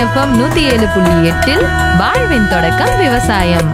FM நூத்தி ஏழு புள்ளி எட்டில் வாழ்வின் தொடக்கம் விவசாயம்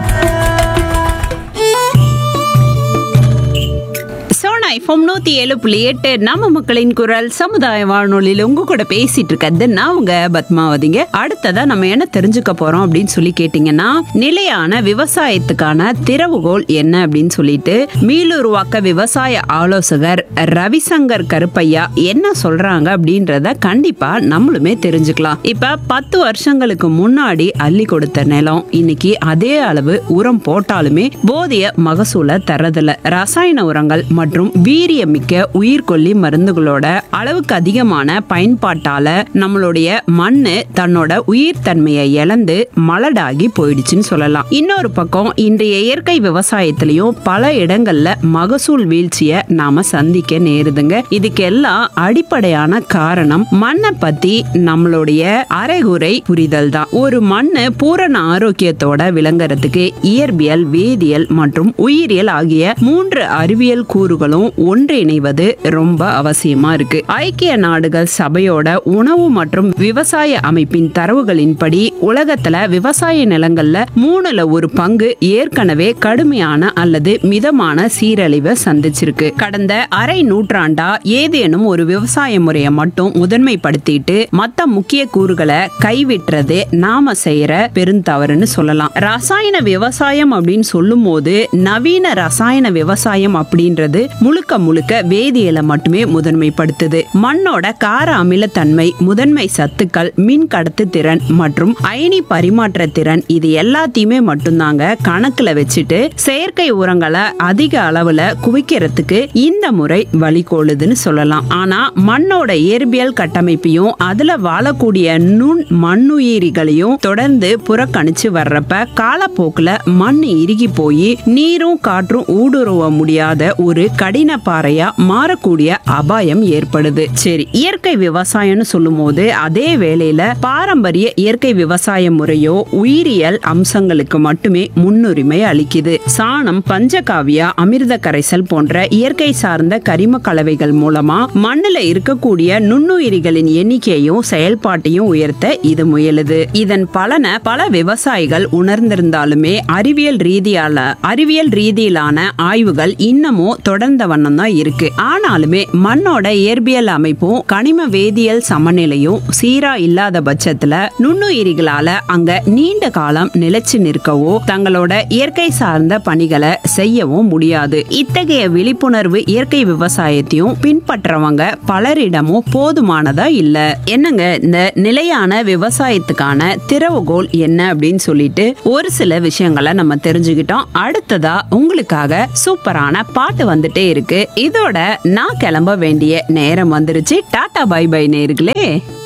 சோனா எஃப்எம் நூத்தி ஏழு புள்ளி எட்டு நம்ம மக்களின் குரல் சமுதாய வானொலியில் உங்க கூட பேசிட்டு இருக்கிறது நான் உங்க பத்மாவதிங்க அடுத்ததா நம்ம என்ன தெரிஞ்சுக்க போறோம் அப்படின்னு சொல்லி கேட்டீங்கன்னா நிலையான விவசாயத்துக்கான திறவுகோல் என்ன அப்படின்னு சொல்லிட்டு மீளுருவாக்க விவசாய ஆலோசகர் ரவிசங்கர் கருப்பையா என்ன சொல்றாங்க அப்படின்றத கண்டிப்பா நம்மளுமே தெரிஞ்சுக்கலாம் இப்ப பத்து வருஷங்களுக்கு முன்னாடி அள்ளி கொடுத்த நிலம் இன்னைக்கு அதே அளவு உரம் போட்டாலுமே போதிய மகசூலை தரதில்ல ரசாயன உரங்கள் மற்றும் வீரியமிக்க உயிர்கொல்லி மருந்துகளோட அளவுக்கு அதிகமான பயன்பாட்டால நம்மளுடைய மண்ணு தன்னோட உயிர் தன்மையை இழந்து மலடாகி போயிடுச்சுன்னு சொல்லலாம் இன்னொரு பக்கம் இன்றைய இயற்கை விவசாயத்திலையும் பல இடங்கள்ல மகசூல் வீழ்ச்சிய நாம சந்திக்க நேருதுங்க இதுக்கெல்லாம் அடிப்படையான காரணம் மண்ணை பத்தி நம்மளுடைய அரைகுறை புரிதல் தான் ஒரு மண்ணு பூரண ஆரோக்கியத்தோட விளங்குறதுக்கு இயற்பியல் வேதியியல் மற்றும் உயிரியல் ஆகிய மூன்று அறிவியல் கூறுகளும் ஒன்றிணைவது ரொம்ப அவசியமா இருக்கு ஐக்கிய நாடுகள் சபையோட உணவு மற்றும் விவசாய அமைப்பின் தரவுகளின்படி உலகத்துல விவசாய நிலங்கள்ல மூணுல ஒரு பங்கு ஏற்கனவே கடுமையான அல்லது மிதமான சீரழிவை சந்திச்சிருக்கு கடந்த அரை நூற்றாண்டா ஏதேனும் ஒரு விவசாய முறையை மட்டும் முதன்மைப்படுத்திட்டு மத்த முக்கிய கூறுகளை கைவிட்டுறது நாம செய்யற பெருந்தவறுன்னு சொல்லலாம் ரசாயன விவசாயம் அப்படின்னு சொல்லும் போது நவீன ரசாயன விவசாயம் அப்படின்றது முழுக்க முழுக்க வேதியியலை மட்டுமே முதன்மைப்படுத்துது மண்ணோட கார அமிலத்தன்மை முதன்மை சத்துக்கள் மின் கடத்து திறன் மற்றும் அயனி பரிமாற்ற திறன் இது எல்லாத்தையுமே மட்டும்தாங்க கணக்குல வச்சுட்டு செயற்கை உரங்களை அதிக அளவுல குவிக்கிறதுக்கு இந்த முறை வழிகோலுதுன்னு சொல்லலாம் ஆனா மண்ணோட இயற்பியல் கட்டமைப்பையும் அதுல வாழக்கூடிய நுண் மண்ணுயிரிகளையும் தொடர்ந்து புறக்கணிச்சு வர்றப்ப காலப்போக்குல மண் இறுகி போய் நீரும் காற்றும் ஊடுருவ முடியாத ஒரு கடின பாறையா மாறக்கூடிய அபாயம் ஏற்படுது சரி இயற்கை விவசாயம்னு சொல்லும் போது அதே வேளையில பாரம்பரிய இயற்கை விவசாய முறையோ உயிரியல் அம்சங்களுக்கு மட்டுமே முன்னுரிமை அளிக்குது சாணம் பஞ்சகாவியா அமிர்த கரைசல் போன்ற இயற்கை சார்ந்த கரிம கலவைகள் மூலமா மண்ணுல இருக்கக்கூடிய நுண்ணுயிரிகளின் எண்ணிக்கையும் செயல்பாட்டையும் உயர்த்த இது முயலுது இதன் பலனை பல விவசாயிகள் உணர்ந்திருந்தாலுமே அறிவியல் ரீதியால அறிவியல் ரீதியிலான ஆய்வுகள் இன்னமும் தொடர்ந்த வண்ணம் தான் இருக்கு ஆனாலுமே மண்ணோட இயற்பியல் அமைப்பும் கனிம வேதியியல் சமநிலையும் சீரா இல்லாத பட்சத்துல நுண்ணுயிரிகளால அங்க நீண்ட காலம் நிலைச்சு நிற்கவோ தங்களோட இயற்கை சார்ந்த பணிகளை செய்யவும் முடியாது இத்தகைய விழிப்புணர்வு இயற்கை விவசாயத்தையும் பின்பற்றவங்க பலரிடமும் போதுமானதா இல்ல என்னங்க இந்த நிலையான விவசாயத்துக்கான திறவுகோல் என்ன அப்படின்னு சொல்லிட்டு ஒரு சில விஷயங்களை நம்ம தெரிஞ்சுக்கிட்டோம் அடுத்ததா உங்களுக்காக சூப்பரான பாட்டு வந்துட்டே இருக்கு இதோட நான் கிளம்ப வேண்டிய நேரம் வந்துருச்சு டாடா பை பை நேர்களே